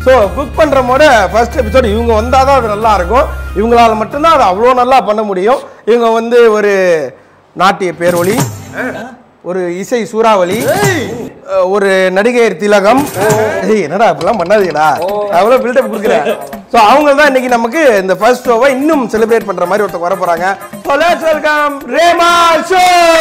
So cook பண்ணுற போட first episode இவங்க வந்தால் தான் அது நல்லா இருக்கும் இவங்களால மட்டும்தான் அது அவ்வளோ நல்லா பண்ண முடியும் இவங்க வந்து ஒரு நாட்டிய பேரொளி ஒரு இசை சூறாவளி அஹ், ஒரு நடிகையர் திலகம் ஏய் என்னடா இப்பெல்லாம் பண்ணாதீங்கடா அவ்வளோ பில்டப் கொடுக்குறேன் ஸோ அவங்க தான் இன்னைக்கு நமக்கு இந்த ஃபர்ஸ்ட் ஷோவை இன்னும் செலிப்ரேட் பண்ற மாதிரி ஒருத்தர் வர போறாங்க so let's welcome Rema show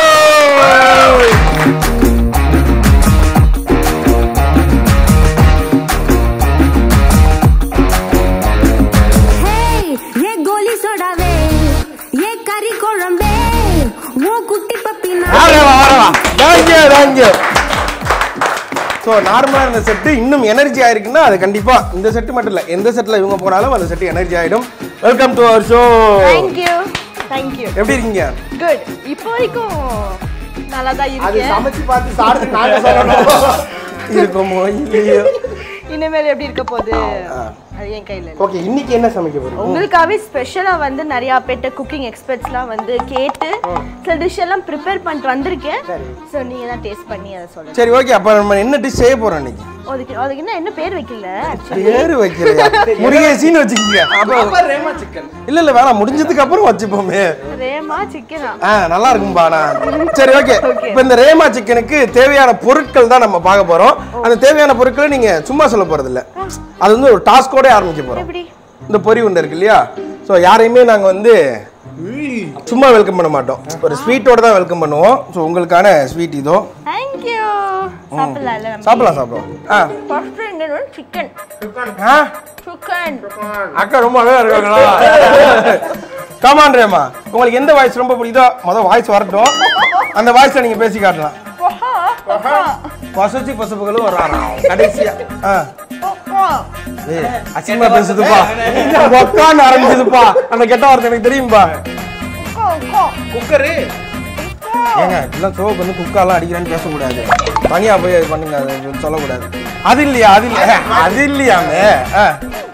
hey ஏ கோலி சோடாவே ஏ கறி குழம்பே ஓ குட்டி பப்பினா ஆரவா ஆரவா தேங்க்யூ தேங்க்யூ ஸோ நார்மலாக இருந்த செட்டு இன்னும் எனர்ஜி ஆயிருக்குன்னா அது கண்டிப்பா இந்த செட்டு மட்டும் இல்லை எந்த செட்டில் இவங்க போனாலும் அந்த செட்டு எனர்ஜி ஆயிடும் welcome to our show thank you thank you எப்படி இருக்கீங்க குட் இப்போ வரைக்கும் நல்லா தான் அது இருக்கேன் சமைச்சு பார்த்து சாப்பிட்டு நாங்க சொல்லணும் இருக்குமோ இல்லையோ இனிமேல் எப்படி இருக்க போகுது அது என் கையில இல்ல ஓகே இன்னைக்கு என்ன சமைக்க போறீங்க உங்களுக்காகவே ஸ்பெஷலா வந்து நிறைய பேட்ட குக்கிங் எக்ஸ்பர்ட்ஸ்லாம் வந்து கேட்டு சில டிஷ் எல்லாம் ப்ரிப்பேர் பண்ணிட்டு வந்திருக்கேன் ஸோ நீங்க தான் டேஸ்ட் பண்ணி அதை சொல்லுங்க சரி ஓகே அப்ப நம்ம என்ன டிஷ் செய்ய போறோம் இன்னைக்கு அதுக்கு அதுக்கு என்ன என்ன பேர் வைக்கல பேரு வைக்கலையா முருகேசின்னு வச்சுக்கோங்க அப்ப ரேமா சிக்கன் இல்ல இல்ல வேணாம் முடிஞ்சதுக்கு அப்புறம் வச்சுப்போமே ரேமா சிக்கனா ஆ நல்லா இருக்கும்பா நான் சரி ஓகே இப்போ இந்த ரேமா சிக்கனுக்கு தேவையான பொருட்கள் தான் நம்ம பார்க்க போறோம் அந்த தேவையான பொருட்களை நீங்க சும்மா சொல்ல போறது இல்ல அது வந்து ஒரு டாஸ்கோட ஆரம்பிக்க போறோம் எப்படி இந்த பொரி உண்டை இருக்கு இல்லையா ஸோ யாரையுமே நாங்க வந்து சும்மா வெல்கம் பண்ண மாட்டோம் ஒரு ஸ்வீட்டோட தான் வெல்கம் பண்ணுவோம் ஸோ உங்களுக்கான ஸ்வீட் இதோ தேங்க்யூ சாப்பிடலாம்ல நம்ம சாப்பிடலாம் சாப்பிடலாம் ஆ ஃபர்ஸ்ட் இந்த சிக்கன் ஆ சிக்கன் அக்கா ரொம்ப அழகா இருக்காங்களா கமான் ரேமா உங்களுக்கு எந்த வாய்ஸ் ரொம்ப பிடிக்குதோ முதல் வாய்ஸ் வரட்டும் அந்த வாய்ஸ்ல நீங்க பேசி காட்டலாம் பசுச்சி பசுப்புகளும் வர்றாராம் கடைசியா ஆ ஏய் அசிங்கமா பேசுதுப்பா உக்காந்து ஆரம்பிச்சதுப்பா அந்த கெட்ட வார்த்தை எனக்கு தெரியும்பா குக்கரு ஏங்க இப்படிலாம் சோக்கு வந்து குக்காலாம் அடிக்கிறேன்னு பேசக்கூடாது தனியா போய் அது பண்ணுங்க அது சொல்லக்கூடாது அது இல்லையா அது இல்லையா அது இல்லையாமே ஆ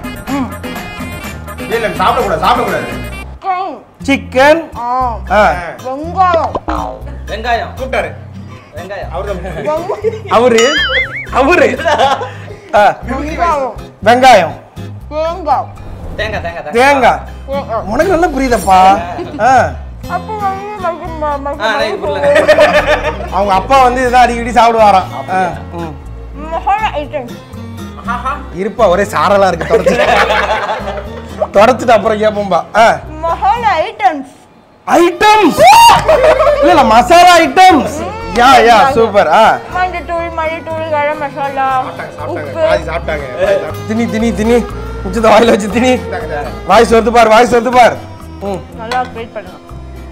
இல்ல சாப்பிடக்கூடாது சாப்பிடக்கூடாது சிக்கன் ஆ வெங்காயம் வெங்காயம் கூப்பிட்டாரு வெங்காயம் அவரு அவரு ஆ, வெங்காயம் வெங்காயம் தேங்காய் தேங்காய் தேங்காய் தேங்காய் தேங்காய் உனக்கு நல்லா புரியுதப்பா ஆ, அப்போ வந்து மகு- ம- மகு- ஆ நான் இது புரியல அவங்க அப்பா வந்து இதுதான் அடிக்கடி சாப்பிடுவாராம் ஆ, ம். மசாலா ஐட்டம் இருப்பா ஒரே சாரலா இருக்கு தொடச்சிட்டு தொடச்சிட்டு அப்புறம் கேட்போம்பா ஆ மசாலா ஐட்டம்ஸ் ஐட்டம்ஸ் இல்ல இல்ல மசாலா ஐட்டம்ஸ் யா யா சூப்பர் ஆ மஞ்சத்தூள் மல்லித்தூள் கரம் மசாலா உப்பு பாதி சாப்பிட்டாங்க திணி திணி திணி உச்சத வாயில வச்சு திணி வாய்ஸ் வருது பார் வாய்ஸ் வருது பார் ம் நல்லா வெயிட் பண்ணலாம்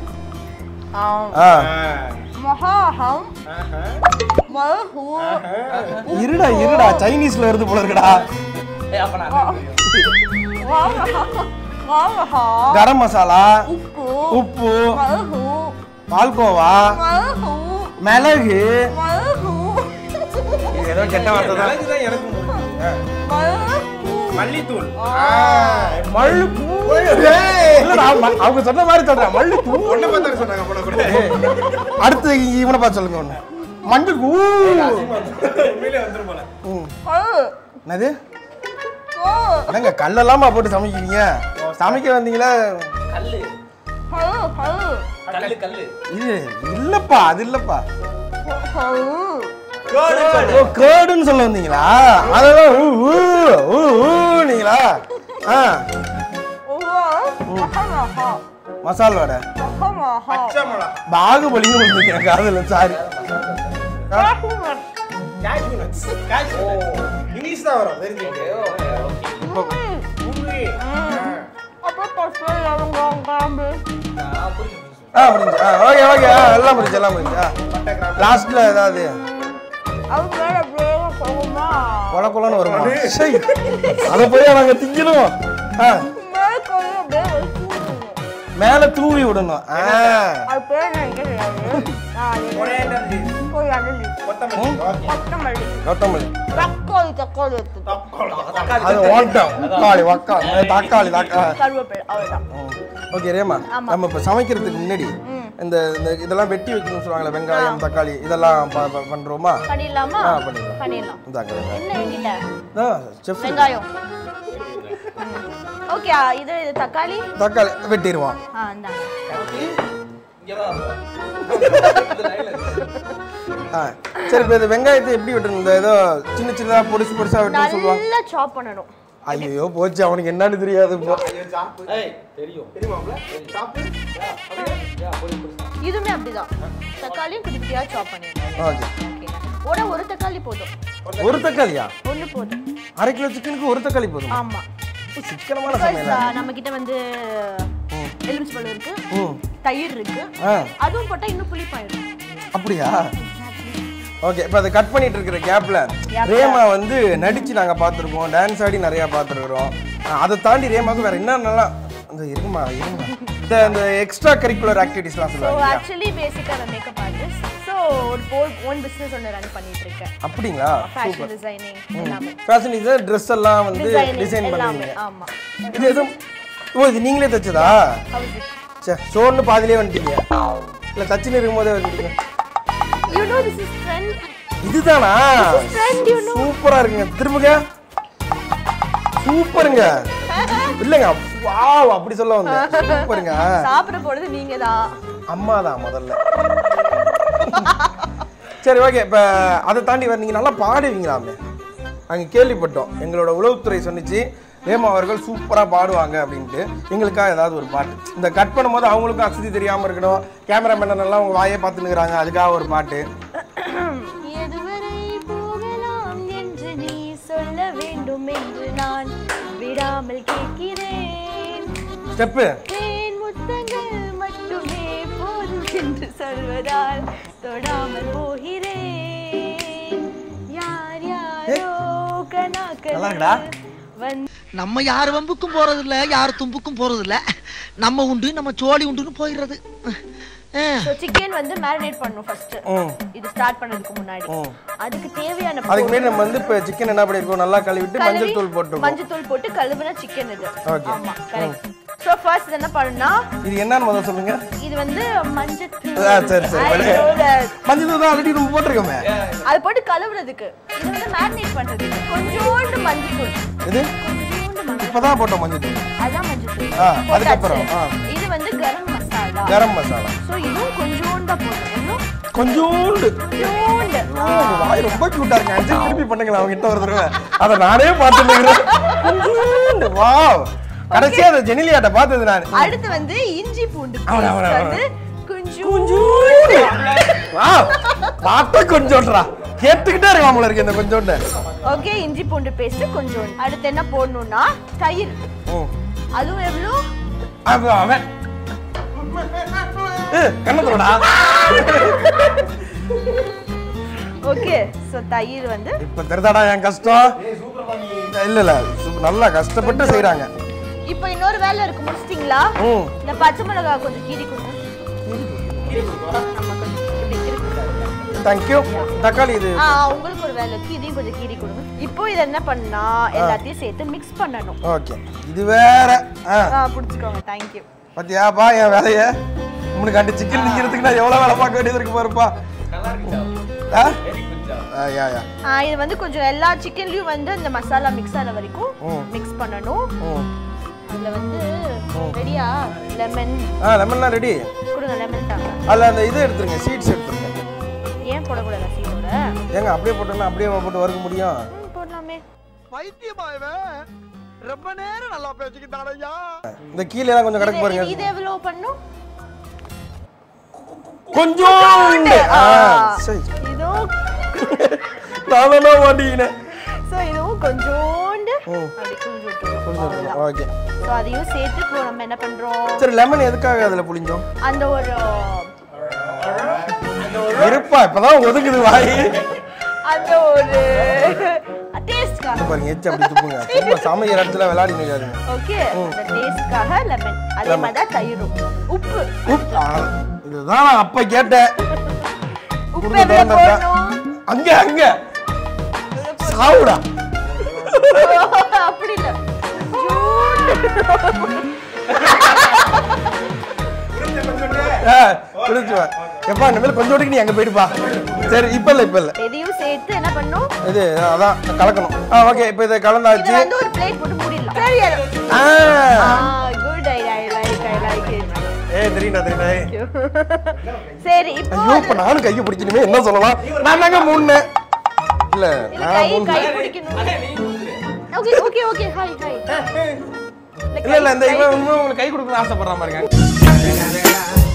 ஆ மகாஹம் மல்ஹூ இருடா இருடா சைனீஸ்ல வருது போல இருக்குடா ஏய் அப்ப நான் மகா கரம் மசாலா உப்பு உப்பு மல்ஹூ பால்கோவா மல்ஹூ மிளகு மல்ஹூ இது ஏதோ கெட்ட வார்த்தை தான் தான் எனக்கு மல்ஹூ மல்லித்தூள் மல்லு பூ இல்லடா, ம- அவங்க சொன்ன மாதிரி சொல்றேன் மல்லு பூ ஒண்ணு பார்த்தாரு சொன்னாங்க போல கூட அடுத்து இவனை பார்த்து சொல்லுங்க ஒண்ணு மஞ்சள் பூ உண்மையிலே வந்துரும் போல ம். ஹல் என்னது ஓ என்னங்க கல்லெல்லாமா போட்டு சமைக்கிறீங்க சமைக்க வந்தீங்களா கல்லு ஹல் ஹல் கல்லு கல்லு இது இல்லப்பா அது இல்லப்பா ஹல் ஓ கேர்டுன்னு சொல்ல வந்தீங்களா அதெல்லாம் ஊ, ஊ, ஊ, ஊன்னீங்களா ஆ ஓ மகா மசால் வடை மகா பச்சை மிளகா பாகுபலின்னு வந்துருக்கேன் காதுல சாரி இங்கிலீஷ் தான் வரும் தெரிஞ்சுக்கிட்டு இப்போ பூரி அப்போ பசு லவங்கம் கிராம்பு நான் புரிஞ்சு ஆ முடிஞ்சு ஆ ஓகே ஓகே ஆ எல்லாம் முடிஞ்சு எல்லாம் முடிஞ்சு ஆ லாஸ்ட்ல ஏதாவது அது மேல அப்படியே போகுமா கொல கொலன்னு வருமா சை அதை போய் நாங்க திங்கணும் ஆ மேல போய் அப்படியே வச்சு விட்டுருணும். மேல தூவி விடணும் ஆ அது பேர் எனக்கு தெரியாது நான் அது போய் அள்ளி கொத்தமல்லி கொத்தமல்லி கொத்தமல்லி தக்காளி தக்காளி எடுத்து தக்காளி அது ஓட்டம் தக்காளி வக்காளி தக்காளி தக்காளி கருவேப்பிலை அவ்வளோதான் ஓகே ரேமா ஆமா. நம்ம இப்போ சமைக்கிறதுக்கு முன்னாடி இந்த இந்த இதெல்லாம் வெட்டி வைக்கணும்னு சொல்லுவாங்கல்ல வெங்காயம் தக்காளி இதெல்லாம் ப- ப- பண்றோமா பண்ணிடலாமா ஆ, பண்ணிடலாம். பண்ணிடலாம் இந்தாங்க வெங்காயம் என்ன என்கிட்ட ஆ, செஃப் வெங்காயம் ஓகே இது இது தக்காளி தக்காளி வெட்டிடுவான் ஆ இந்தாங்க இங்கதான் இந்த லைன்ல இருக்கு. ஆ சரி இப்போ இந்த வெங்காயத்தை எப்படி வெட்டணும் இந்த ஏதோ சின்ன சின்னதா பொடிசு பொடிசா வெட்டணும்னு சொல்லுவாங்க நல்லா சாப் பண்ணணும் ஐயோ போச்சு அவனுக்கு என்னன்னு தெரியாது இப்போ ஏய் தெரியும் தெரியுமாப்ல சாப்பிட்டு யா போய் போய் இதுவுமே அப்படிதான் தக்காளியும் குட்டி குட்டியா சாப் பண்ணிடணும் ஓகே ஓகேங்களா ஒரு ஒரு தக்காளி போதும் ஒரு தக்காளியா ஒண்ணு போதும் அரை கிலோ சிக்கனுக்கு ஒரு தக்காளி போதும் ஆமா சிக்கனமான Because, சமையல் ஆ, நம்ம கிட்ட வந்து எலுமிச்சம்பழம் இருக்கு ம் தயிர் இருக்கு ஆ அதுவும் போட்டா இன்னும் புளிப்பாயிடும் அப்படியா ஓகே இப்போ அதை கட் பண்ணிட்டு இருக்கிற கேப்ல Gapல. ரேமா வந்து நடிச்சு நாங்க பார்த்துருக்கோம் டான்ஸ் ஆடி நிறைய பார்த்துருக்குறோம் அதை தாண்டி ரேமாவுக்கு வேற என்ன நல்லா இந்த இருக்குமா இருக்குமா இந்த இந்த எக்ஸ்ட்ரா கரிக்குலர் ஆக்டிவிட்டிஸ்லாம் ஸோ சொல்லுவாங்க இல்லையா? ஆக்சுவலி பேசிக்காக நான் மேக்கப் ஆர்டிஸ்ட் ஸோ ஒரு ஓன் பிஸ்னஸ் ஒன்று ரன் பண்ணிட்டு இருக்கேன் அப்படிங்களா ஃபேஷன் டிசைனிங் எல்லாமே ஃபேஷன் டிசைன் ட்ரெஸ் எல்லாம் வந்து டிசைனிங் டிசைன் எல்லாமே பண்ணுவீங்க ஆமா இது எதுவும் ஓ இது நீங்களே தச்சதா ஹவுஸ் சே ஷோன்னு பாதிலே வந்துட்டீங்க இல்லை தச்சுன்னு இருக்கும்போதே வந்துட்டீங்க you know this is trend இதுதானா ட்ரெண்ட் யூ நோ சூப்பரா இருக்குங்க திரும்புங்க சூப்பருங்க இல்லைங்க வாவ் அப்படி சொல்ல வந்தேன் சூப்பருங்க சாப்பிட போறது நீங்க தான் அம்மா தான் முதல்ல சரி ஓகே இப்போ அதை தாண்டி வேற நீங்கள் நல்லா பாடுவீங்களாமே அங்கே கேள்விப்பட்டோம் எங்களோட உளவுத்துறை சொன்னிச்சு ரேமா அவர்கள் சூப்பராக பாடுவாங்க அப்படின்ட்டு எங்களுக்காக ஏதாவது ஒரு பாட்டு இந்த கட் பண்ணும்போது அவங்களுக்கும் அசதி தெரியாமல் இருக்கணும் கேமராமேன் எல்லாம் உங்கள் வாயே பார்த்துன்னுக்குறாங்க அதுக்காக ஒரு பாட்டு எதுவரை போகலாம் என்று நீ சொல்ல வேண்டும் என்று நான் விடாமல் கேட்கிறேன் ஸ்டெப்பு தேன் முத்தங்கள் மட்டுமே போதும் என்று சொல்வதால் தொடாமல் போகிறேன் யார் யாரோ நல்லா இருக்குடா. கணாக்கள் வந்து நம்ம யார் வம்புக்கும் போறது இல்ல யார் தும்புக்கும் போறது இல்ல நம்ம உண்டு நம்ம சோழி உண்டுன்னு போயிடுறது அஹ். ஸோ சிக்கன் வந்து மேரினேட் பண்ணும் ஃபர்ஸ்ட் ம் இது ஸ்டார்ட் பண்ணதுக்கு முன்னாடி ம். அதுக்கு தேவையான அதுக்கு முன்னாடி நம்ம வந்து இப்போ சிக்கன் என்ன பண்ணிருக்கோம் நல்லா கழுவிட்டு மஞ்சள் தூள் போட்டுருக்கோம் மஞ்சள் தூள் போட்டு கழுவுன சிக்கன் இது Okay. ஆமா கரெக்ட் சோ ஃபர்ஸ்ட் என்ன பண்ணனும்னா இது என்னன்னு முதல்ல சொல்லுங்க இது வந்து மஞ்சள் தூள் ஆ, சரி, சரி. I know that. மஞ்சள் தூள் தான் ஆல்ரெடி நம்ம போட்டிருக்கோமே அது போட்டு கழுவுறதுக்கு இது வந்து மேரினேட் பண்றதுக்கு கொஞ்சோண்டு மஞ்சள் தூள் இது கொஞ்சோண்டு மஞ்சள் இப்பதான் போட்டோம் மஞ்சள் தூள் அதான் மஞ்சள் தூள் ஆ, போட்டாச்சு. அதுக்கப்புறம், ஆ. இது வந்து கரம் மசாலா கரம் மசாலா சோ இதுவும் கொஞ்சோண்டா போடணும் இன்னும் கொஞ்சோண்டு கொஞ்சோண்டு ஓ, உங்க வாய் ரொம்ப கியூட்டா இருக்கு அஞ்சு திருப்பி பண்ணுங்களா அவங்க கிட்ட ஒரு தடவை அதை நானே பார்த்துட்டு கொஞ்சோண்டு வாவ் கடைசியா அந்த ஜெனிலியாட்ட பார்த்தது நான் அடுத்து வந்து இஞ்சி பூண்டு அவன, அவன, paste அவன. வந்து கொஞ்சம் கொஞ்சோண்டு வாவ் பார்த்த கொஞ்சோண்டுடா கேட்டுக்கிட்டே இருக்கலாம் போல இருக்கு இந்த கொஞ்சோண்டு ஓகே இஞ்சி பூண்டு பேஸ்ட் கொஞ்சம் அடுத்து என்ன போடணும்னா தயிர் ம். அதுவும் எவ்வளோ அது அவன் ஏய், கண்ணத்தோடா ஓகே ஸோ தயிர் வந்து இப்ப தெரிதாடா என் கஷ்டம் இல்ல இல்ல சு- நல்லா கஷ்டப்பட்டு செய்றாங்க இப்போ இன்னொரு வேலை இருக்கு முடிச்சிட்டிங்களா ம் இந்த பச்சை மிளகாய் கொஞ்சம் கீறி கொடுங்க ஆமா, கொஞ்சம் இப்படி கீறி தேங்க்யூ தக்காளி இது ஆ உங்களுக்கு ஒரு வேலை இருக்கு இதையும் கொஞ்சம் கீறி கொடுங்க இப்போ இதை என்ன பண்ணா எல்லாத்தையும் சேர்த்து மிக்ஸ் பண்ணணும் ஓகே இது வேற ஆ ஆ பிடிச்சிக்கோங்க தேங்க்யூ பாத்தியா பா என் வேலைய உனக்கு அண்டு சிக்கன் நிக்கிறதுக்கு நான் எவ்வளவு வேலை பார்க்க வேண்டியது இருக்கு பாருப்பா நல்லா இருக்குடா ஆ? வெரி குட் ஜாப் ஆ, யா யா ஆ இது வந்து கொஞ்சம் எல்லா சிக்கன்லயும் வந்து இந்த மசாலா மிக்ஸ் ஆன வரைக்கும் ம். மிக்ஸ் பண்ணணும் ம் அதுல வந்து ரெடியா லெமன் ஆ லெமன்லாம் ரெடி கொடுங்க லெமன் தாங்க அதில் அந்த இது எடுத்துருங்க சீட்ஸ் எடுத்துருங்க ஏன் போடக்கூடாது சீடோட ஏங்க அப்படியே போட்டோம்னா அப்படியே போட்டு வறுக்க முடியும் ம், போடலாமே ரொம்ப நேரம் நல்லா பேசிக்கிட்டாரையா இந்த கீழே எல்லாம் கொஞ்சம் கிடக்கு இது- பாருங்க இது எவ்வளவு பண்ணும் கொஞ்சோண்டு ஆ ஆ. சரி இதுவும் நானும் மாட்டீங்கன்னு ஸோ இதுவும் கொஞ்சோண்டு ம். அப்படி கொஞ்சம் விட்டுருவோம். கொஞ்சம் அவ்வளவுதான். ஓகே ஸோ அதையும் சேர்த்து இப்போ நம்ம என்ன பண்றோம் சரி லெமன் எதுக்காக அதுல புளிஞ்சோம் அந்த ஒரு இருப்பா இப்பதான் ஒதுக்குது வாய் அந்த ஒரு டேஸ்ட்காக பாருங்க எச்சு அப்படி துப்புங்க சும்மா சமைக்கிற இடத்துல விளையாடி நிற்காதுங்க ஓகே அந்த டேஸ்ட்காக லெமன் அதே மாதிரி தான் தயிரும் உப்பு உப், ஆ, இதுதான் நான் அப்ப கேட்டேன் உப்பு குடுங்க எவ்வளவு திறந்தா. போடணும் அங்க அங்க சாவுடா அப்படி இல்ல கொஞ்சோண்டு. ஆ, குளிச்சுவா எப்பா இந்த மேல கொஞ்சோட்டுக்கு நீ அங்க போயிடுப்பா சரி இப்ப இல்ல இப்ப இல்ல இதையும் சேர்த்து என்ன பண்ணும் இது அதான் கலக்கணும் ஆ ஓகே இப்போ இதை இது கலந்தாச்சு வந்து ஒரு பிளேட் போட்டு மூடிடலாம் சரி ஆ good I I like I like it ஏய் தெரியும்டா தெரியும்டா ஏய். சரி இப்போ ஐயோ இப்ப நானும் கையை பிடிக்கணுமே என்ன சொல்லலாம் நான் தாங்க மூணு இல்ல இல்ல நான் கை மூணு கை பிடிக்கணும் okay okay okay hi hi இல்ல இல்ல இந்த இவன் உண்மை உங்களுக்கு கை கொடுக்கணும்னு ஆசைப்படுற மாதிரி இருக்காங்க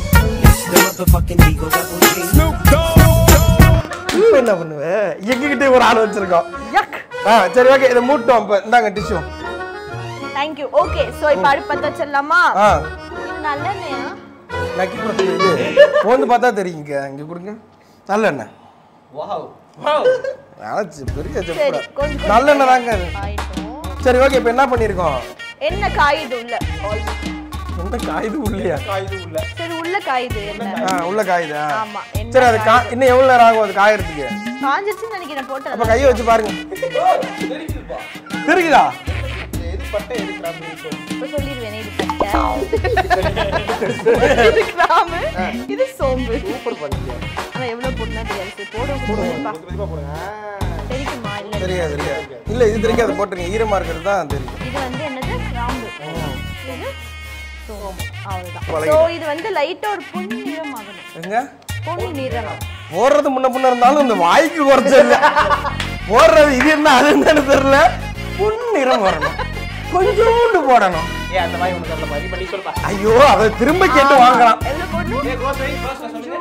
இப்ப என்ன பண்ணுவ எங்ககிட்ட ஒரு ஆள் வச்சிருக்கோம் ஆ சரி ஓகே இதை மூட்டோம் இப்ப இந்தாங்க tissue thank you okay so இப்போ அடுப்பு பத்த வச்சிடலாமா ஆ இது நல்லெண்ணெயா நக்கி கொடுத்து இது வந்து பார்த்தா தெரியுங்க இங்க கொடுங்க நல்லெண்ணெய் வாவ் அழைச்சு பெரிய சரி செப்புடா கொஞ்சம் நல்லெண்ணெய் தாங்க அது ஆயிட்டும் சரி ஓகே இப்போ என்ன பண்ணியிருக்கோம் என்ன காயுது உள்ள எந்த காயுது உள்ளையா சரி உள்ள காயுது என்ன ஆ உள்ள காயுது ஆ. ஆமா என்ன சரி அது கா இன்னும் எவ்வளவு நேரம் ஆகும் அது காயறதுக்கு காஞ்சிருச்சுன்னு நினைக்கிறேன் போட்டு அப்ப கையை வச்சு பாருங்க தெரியுதா இப்ப சொல்லிடுவேன் இது பட்டை இது கிராம்பு இது சோம்பு சூப்பர் பண்ணீங்க ஆனா எவ்வளவு போட்டுனா தெரியாது சரி, போடுவோம் போடுவோம்ப்பா. தெரியுமா இல்ல தெரியாது தெரியாது இல்ல இது தெரியாது போட்டுருங்க ஈரமா இருக்கிறது தான் தெரியும் இது வந்து என்னது கிராம்பு இது சோம்பு அவ்வளவுதான் பழகிடும். சோ இது வந்து லைட்டா ஒரு பொன் நிறம் ஆகணும் எங்க பொன் நிறம் போடுறது முன்ன முன்ன இருந்தாலும் இந்த வாய்க்கு குறைச்சல போடுறது இது என்ன அது என்னன்னு தெரியல பொன்னிறம் வரணும் கொஞ்சோண்டு போடணும் ஏ அந்த மாதிரி உனக்கு அந்த மாதிரி பண்ணி சொல்லுப்பா ஐயோ அதை திரும்ப கேட்டு வாங்கலாம் எவ்வளவு போடணும் ஏ கோஸ் வை கோஸ் சொல்லுங்க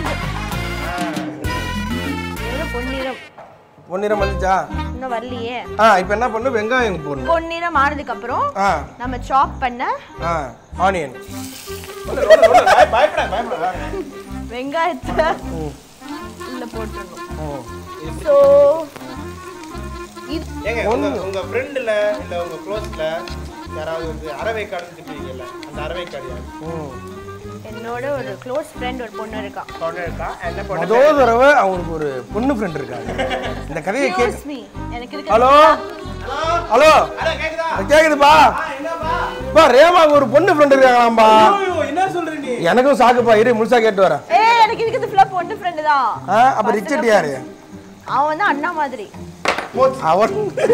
எவ்வளவு பொன்னிறம் பொன்னிறம் வந்துச்சா இன்னும் வரலையே ஆ இப்போ என்ன பண்ணு வெங்காயம் போடணும் பொன்னிறம் ஆனதுக்கு அப்புறம் ஆ நம்ம சாப் பண்ண ஆ ஆனியன் பயப்பட பயப்பட வெங்காயத்தை ம் உள்ள போட்டுடணும் ம் ஸோ இது ஏங்க உங்க உங்க ஃப்ரெண்ட்ல இல்ல உங்க க்ளோஸ்ல யாராவது வந்து அறவைக்காடுன்னு திட்டுவீங்கல்ல அந்த அறவைக்காடு யாரு ம் என்னோட ஒரு க்ளோஸ் ஃப்ரெண்ட் ஒரு பொண்ணு இருக்கா பொண்ணு இருக்கா என்ன பொண்ணு முதல் தடவை அவங்களுக்கு ஒரு பொண்ணு ஃப்ரெண்ட் இருக்காங்க இந்த கதையை கேட்க Excuse me. எனக்கு இருக்கு ஹலோ ஹலோ அட கேக்குதா கேக்குதுப்பா என்னப்பா பா ரேமாக்கு ஒரு பொண்ணு ஃப்ரெண்ட் இருக்காங்களாம்பா ஐயோ என்ன சொல்ற நீ எனக்கும் சாக்குப்பா இரு முழுசா கேட்டு வரேன் ஏய் எனக்கு இருக்கிறது ஃபுல்லா பொண்ணு ஃப்ரெண்ட் தான் ஆ அப்ப ரிச்சர்ட் யாரு அவன் வந்து அண்ணா மாதிரி அவர்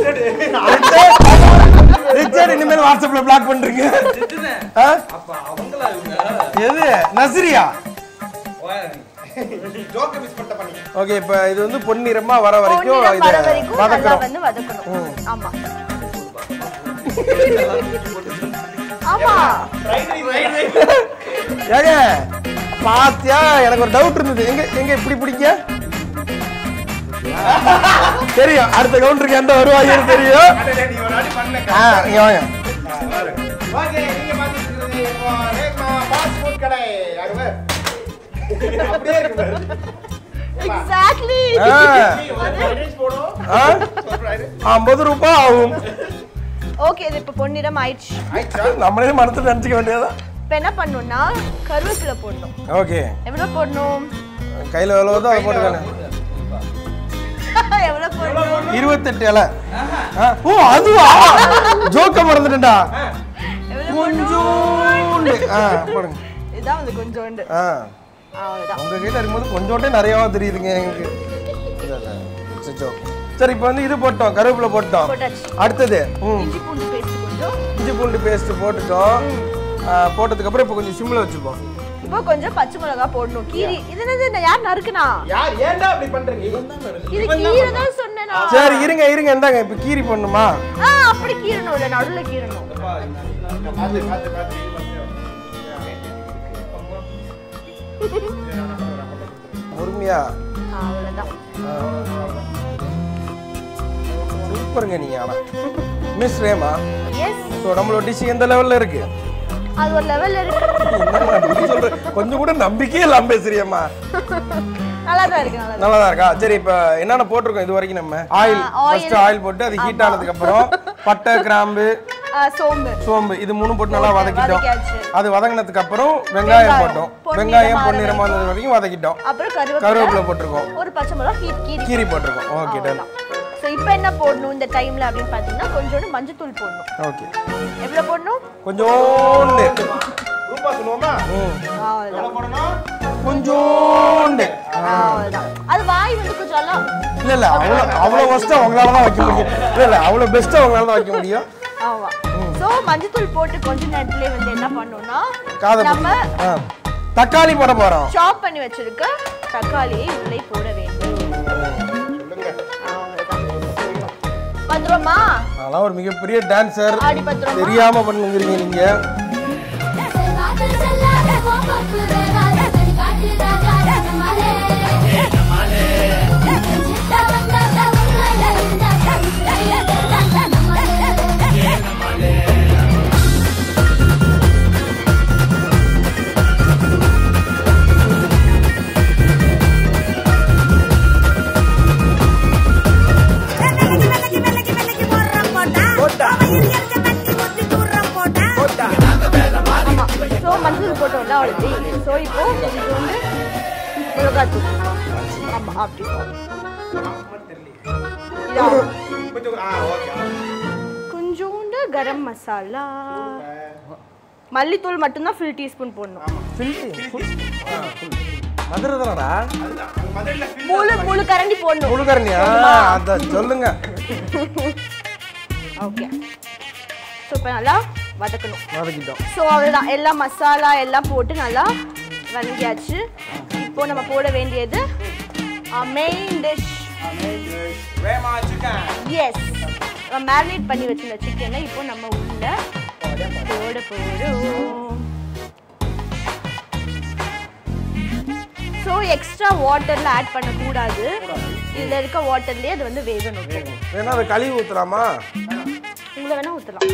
ரிச்சர்ட் இனிமேல் வாட்ஸ்அப்ல பிளாக் பண்றீங்க ஆ? அப்ப அவங்களா இவங்க எது நஸ்ரியா போயா நீ. ஜோக்க மிஸ் பண்ணிட்ட பண்ணி ஓகே இப்ப இது வந்து பொன்னிறமா வர வரைக்கும் பொன்னிறம் இத வர வரைக்கும் நல்லா வதக்குறோம் வந்து வதக்கணும் ஆமா ஆமா ஏங்க பாத்தியா எனக்கு ஒரு டவுட் இருந்தது எங்க எங்க இப்படி பிடிங்க தெரியும் அடுத்த கவுண்டருக்கு எந்த வருவாங்கன்னு தெரியும் நீ ஒரு வாட்டி பண்ண ஆ இங்க வாங்க ஓகே நீங்க பாத்துட்டு இருக்கிறது இப்போ ரேக்மா ஃபாஸ்ட் ஃபுட் கடை யாருமே அப்படியே இருக்கு பாரு. எக்ஸாக்ட்லி ஆ, நீ ஒரு fried rice போடும் ஆ, ஒரு fried rice. ஐம்பது ரூபாய் ஆகும் ஓகே இது இப்போ பொன்னிறம் ஆயிடுச்சு ஆயிடுச்சா? நம்மளே மனசுல நினைச்சுக்க வேண்டியதுதான் இப்போ என்ன பண்ணணும்னா கருவேப்பிலை போடணும் ஓகே எவ்வளவு போடணும் கையில எவ்வளவு அதை போட்டுக்காங்க எவ்வளவு போடணும் இருபத்தெட்டு இலை ஆ, ஓ அதுவா ஜோக்க மறந்துட்டேன்டா எவ்வளவு போடணும் கொஞ்சோண்டு ஆ போடுங்க இதான் வந்து கொஞ்சோண்டு ஆ அவ்வளவுதான் உங்க கையில இருக்கும்போது கொஞ்சோண்டே நிறையவா தெரியுதுங்க எனக்கு இல்ல, இல்ல. அச்சச்சோ. சரி இப்போ வந்து இது போட்டோம் கருவேப்பிலை போட்டோம் போட்டாச்சு அடுத்தது ம் இஞ்சி பூண்டு பேஸ்ட் கொஞ்சம் இஞ்சி பூண்டு பேஸ்ட் போட்டுட்டோம் ஆ, போட்டதுக்கு அப்புறம் இப்போ கொஞ்சம் சிம்ல வச்சுப்போம் இப்போ கொஞ்சம் பச்சை மிளகா போடணும் கீரி இது என்னது இந்த யார் நறுக்குனா யார் ஏன்டா அப்படி பண்றீங்க இது கீரை தான் சொன்னேனா சரி இருங்க இருங்க இந்தாங்க இப்போ கீரி பண்ணுமா ஆ அப்படி கீரணும் இல்ல நடுவுல கீரணும் பாத்து பாத்து பாத்து பொறுமையா அவ்வளவுதான் சூப்பருங்க நீங்க ஆனா மிஸ் ரேமா எஸ் ஸோ நம்மளோட டிஷ் எந்த லெவல்ல இருக்கு அது ஒரு லெவல்ல இருக்கு என்னம்மா இப்படி சொல்ற கொஞ்சம் கூட நம்பிக்கையே இல்லாம பேசுறியம்மா நல்லா தான் இருக்கு நல்லா தான் நல்லா தான் இருக்கா சரி இப்போ என்னென்ன போட்டிருக்கோம் இது வரைக்கும் நம்ம ஆயில் ஆ, oil. ஃபர்ஸ்ட் ஆயில் போட்டு அது ஹீட் ஆனதுக்கு அப்புறம் பட்டை கிராம்பு ஆ, சோம்பு சோம்பு இது மூணு போட்டு நல்லா வதக்கிட்டோம் வதக்கியாச்சு. அது வதங்கினதுக்கு அப்புறம் வெங்காயம் வெங்காயம். போட்டோம் பொன்னிறமா வெங்காயம் ஆற பொன்னிறமா இருந்தது வரைக்கும் வதக்கிட்டோம் அப்புறம் கருவேப்பிலை கருவேப்பிலை போட்டிருக்கோம் ஒரு பச்சை மிளகா கீரி கீரி கீரி போட்டிருக்கோம் ஓகே டன் ஸோ இப்போ என்ன போடணும் இந்த டைம்ல அப்படின்னு பார்த்தீங்கன்னா கொஞ்சோண்டு மஞ்சத்தூள் போடணும் ஓகே எவ்வளவு போடணும் கொஞ்சோண்டு குரூப்பா சொல்லுவோமா அவ்வளவுதான் எவ்வளவு போடணும் கொஞ்சோண்டு அவ்வளவுதான் அது வாய் வந்து கொஞ்சம் நல்லா இல்ல இல்ல அவ்வளோ அவ்வளோ ஒஸ்ட்டாக உங்களால தான் வைக்க முடியும் இல்ல இல்ல அவ்வளோ பெஸ்ட்டாக உங்களால தான் வைக்க முடியும் ஆமா சோ மஞ்சத்தூள் போட்டு கொஞ்ச நேரத்திலே வந்து என்ன பண்ணோம்னா காதை நம்ம ஆ தக்காளி போட போறோம் சாப் பண்ணி வச்சிருக்க தக்காளியை உள்ளே போட வேண்டும் சொல்லுங்க அவ்வளவுதான். வந்துருமா அதெல்லாம் ஒரு மிகப்பெரிய டான்சர் ஆடி பத்திரமா தெரியாம பண்ணுங்கிறீங்க நீங்க காத்து செல்லாத கோபப்பு வேறாத காட்டு ராஜா ரங்கமலே சித்தா வந்தாத உண்மையில இருந்தா கையது ரங்கமலே ஸோ மஞ்சள் போட்டோம்ல அவ்வளோ ஸோ இப்போ இது வந்து மிளகாத்தூள் ஆமாம் அப்படி இதா. கொஞ்சம் ஆ ஓகே கொஞ்சோண்டு கரம் மசாலா மல்லித்தூள் மட்டும்தான் ஃபுல் டீஸ்பூன் போடணும் மதுரை தானடா மதுரையில் முழு முழு கரண்டி போடணும் முழுகரணியா அத சொல்லுங்க ஓகே ஸோ இப்போ நல்லா வதக்கணும் வதக்கிட்டோம் ஸோ அவ்வளோதான் எல்லா மசாலா எல்லாம் போட்டு நல்லா வதங்கியாச்சு இப்போ நம்ம போட வேண்டியது மெயின் டிஷ் வேமா சிக்கன் எஸ் மேரினேட் பண்ணி வச்சிருந்த சிக்கனை இப்போ நம்ம உள்ள போட போகிறோம் ஸோ எக்ஸ்ட்ரா வாட்டர்ல ஆட் பண்ணக்கூடாது இதுல இருக்க வாட்டர்லயே அது வந்து வேகணும் வேணா அதை கழுவி ஊத்துலாமா உங்களை வேணா ஊற்றலாம்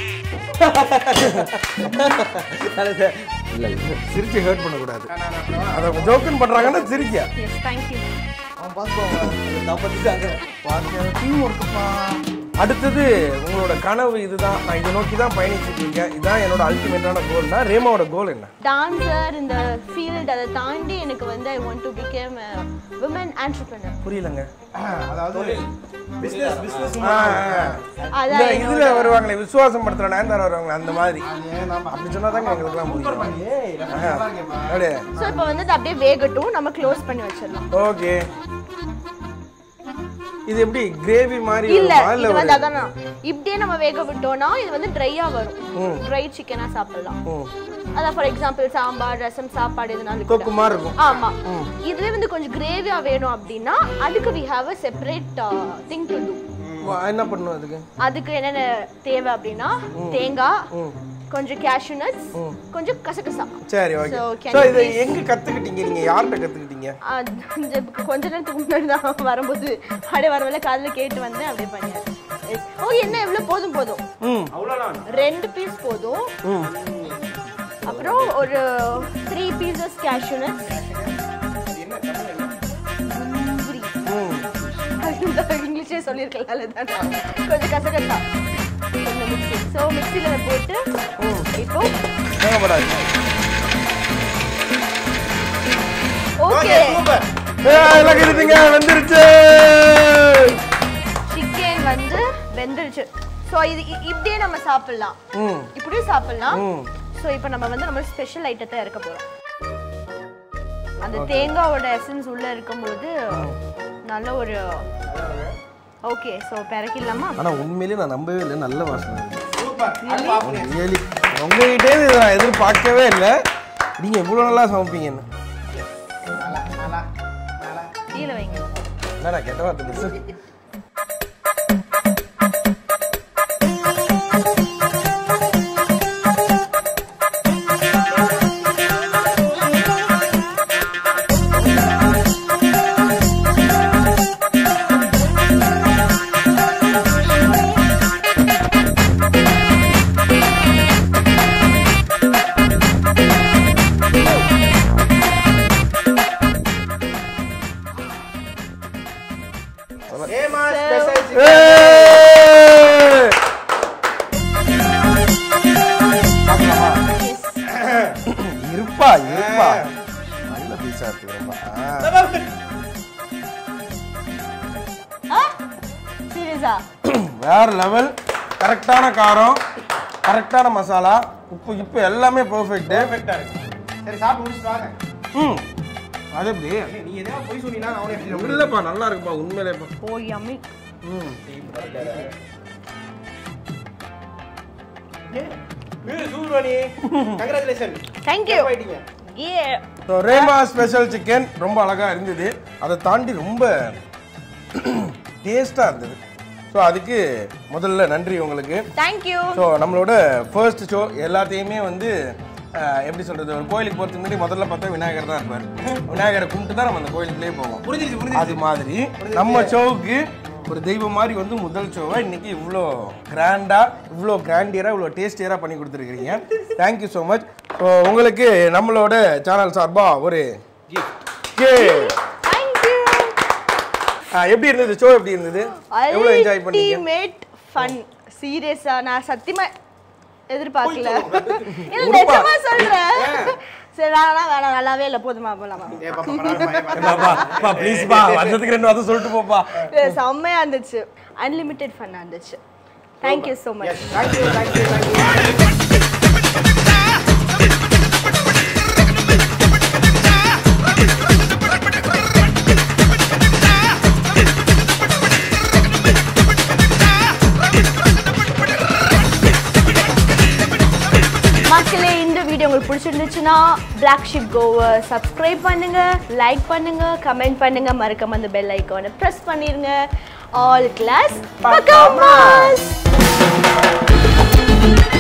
இல்ல இல்ல சிரிச்சு ஹர்ட் பண்ணக்கூடாது அதை ஜோக்குன்னு பண்றாங்கன்னா சிரிக்க எஸ் தேங்க்யூ டீம் ஒர்க்குப்பா அடுத்தது உங்களோட கனவு இதுதான் நான் இதை நோக்கி தான் பயணிச்சுட்டு இருக்கேன் இதுதான் என்னோட அல்டிமேட்டான கோல்னா ரேமாவோட கோல் என்ன டான்சர் இந்த ஃபீல்டு அதை தாண்டி எனக்கு வந்து I want to become women entrepreneur புரியலங்க அதாவது பிசினஸ் பிசினஸ் ஆ, ஆ. இந்த அதான் இதுல வருவாங்களே விசுவாசம் படுத்துற நயன்தாரா வருவாங்களே அந்த மாதிரி அப்படி சொன்னாதாங்க எங்களுக்குலாம் புரியும் ஆஹா. அப்படியே ஸோ இப்போ வந்து இது அப்படியே வேகட்டும் நம்ம க்ளோஸ் பண்ணி வச்சிடலாம் ஓகே இது எப்படி கிரேவி மாதிரி இல்ல வருமா? இல்ல இது ஒரு- வந்து அதான் இப்படியே நம்ம வேக விட்டோம்னா இது வந்து ட்ரையா வரும் ட்ரை சிக்கனா சாப்பிடலாம் ம். அதான் ஃபார் எக்ஸாம்பிள் சாம்பார் ரசம் சாப்பாடு இதனால கொக்கு மாதிரி இருக்கும் ஆமா இதுவே வந்து கொஞ்சம் கிரேவியா வேணும் அப்படின்னா அதுக்கு we have a separate thing to do வா, என்ன பண்ணும் அதுக்கு அதுக்கு என்னென்ன தேவை அப்படின்னா தேங்காய் கொஞ்சம் கேஷ்யூ நட்ஸ் கொஞ்சம் கசகசா சரி okay So, can so you இதை please- எங்க கத்துக்கிட்டீங்க நீங்க யார்கிட்ட கத்துக்கிட்டீங்க அது இந்த கொஞ்ச நேரத்துக்கு முன்னாடி தான் வரும்போது அப்படியே வரவில்ல காதில் கேட்டு வந்தேன் அப்படியே பண்ணியாச்சு Yes. ஓ என்ன எவ்வளோ போதும் போதும் ம் ரெண்டு பீஸ் போதும் அப்புறம் ஒரு த்ரீ பீசஸ் கேஷ்யூ நட்ஸ் இங்கிலீஷே சொல்லியிருக்கலாம்ல தானே கொஞ்சம் கசகசா கொஞ்சம் மிக்ஸி ஸோ மிக்ஸியில் போட்டு இப்போ தேவைப்படாது ஓகே எல்லாம் இருப்பீங்க வந்துருச்சு சிக்கன் வந்து வெந்துருச்சு ஸோ இது இ- இப்படியே நம்ம சாப்பிடலாம் ம் இப்படியும் சாப்பிடலாம் ம். ஸோ இப்போ நம்ம வந்து நம்ம ஸ்பெஷல் ஐட்டத்தை இறக்க போறோம் அந்த தேங்காவோட எசன்ஸ் உள்ள இருக்கும்போது நல்ல ஒரு ஓகே ஸோ பிறக்கிடலாமா ஆனா உண்மையிலேயே நான் நம்பவே இல்லை நல்ல வாசனை சூப்பர் அது பாப்போம் ரியலி உங்ககிட்டே இதை நான் எதிர்பார்க்கவே இல்லை நீங்க இவ்வளவு நல்லா சமைப்பீங்கன்னு நல்லா நல்லா நல்லா கீழே வைங்க என்னடா கெட்ட வார்த்தை மிஸ் ஏமா ஸ்பெஷல் ஏய்! இருப்பா இருப்பா நல்ல பீஸா இருக்குப்பா சீரியஸா வேற லெவல் கரெக்டான காரம் கரெக்டான மசாலா உப்பு இப்போ எல்லாமே பர்ஃபெக்ட் பெர்ஃபெக்ட்டா இருக்கு சரி சாப்பிட்டு முடிச்சுட்டு வாங்க ம் அது எப்படி ஏய், நீ எதாவது போய் சொன்னீங்கன்னா நான் அவனே எப்படி இல்லைப்பா நல்லா இருக்குப்பா உண்மையிலேப்பா ஓ யம்மி ம் சூழ்வாணி கங்க்ராச்சுலேஷன் தேங்க்யூ போயிட்டீங்க ஏ ஸோ ரேமா ஸ்பெஷல் சிக்கன் ரொம்ப அழகாக இருந்தது அதை தாண்டி ரொம்ப டேஸ்ட்டாக இருந்தது ஸோ அதுக்கு முதல்ல நன்றி உங்களுக்கு தேங்க்யூ ஸோ நம்மளோட ஃபர்ஸ்ட் ஷோ எல்லாத்தையுமே வந்து அஹ், எப்படி சொல்றது ஒரு கோயிலுக்கு போகிறதுக்கு முன்னாடி முதல்ல பார்த்தா விநாயகர் தான் இருப்பார் விநாயகரை கும்பிட்டு தான் நம்ம அந்த கோயிலுக்குள்ளே போவோம் புரிஞ்சிருச்சு புரிஞ்சிருச்சு அது மாதிரி நம்ம ஷோவுக்கு ஒரு தெய்வம் மாதிரி வந்து முதல் ஷோவை இன்னைக்கு இவ்வளோ கிராண்டாக இவ்வளோ கிராண்டியராக இவ்வளோ டேஸ்டியராக பண்ணி கொடுத்துருக்கீங்க தேங்க்யூ ஸோ மச் ஸோ உங்களுக்கு நம்மளோட சேனல் சார்பா ஒரு gift. தேங்க்யூ ஆ, எப்படி இருந்தது ஷோ எப்படி இருந்தது எவ்வளோ என்ஜாய் பண்ணீங்க அல்டிமேட் ஃபன் சீரியஸா நான் சத்தியமா எதிர்பார்க்கல இல்ல உருப்பா. நிஜமா சொல்றேன் சரி வேணாம் வேணாம் நல்லாவே இல்ல போதுமா போலாமா ஏ பாப்பா பரவாயில்ல, பரவாயில்ல. பாப்பா ப்ளீஸ்ப்பா வந்ததுக்கு ரெண்டு வாரம் சொல்லிட்டு போப்பா இல்ல, செம்மையா இருந்துச்சு அன்லிமிட்டெட் ஃபன்னா இருந்துச்சு thank you so much Yes, thank you, thank you, thank you. மக்களே இந்த வீடியோ உங்களுக்கு பிடிச்சிருந்துச்சுன்னா பிளாக் ஷிப் கோவை சப்ஸ்கிரைப் பண்ணுங்க லைக் பண்ணுங்க கமெண்ட் பண்ணுங்க மறக்காம அந்த பெல் ஐக்கானை ப்ரெஸ் பண்ணிருங்க ஆல் கிளாஸ் பக்கமாஸ்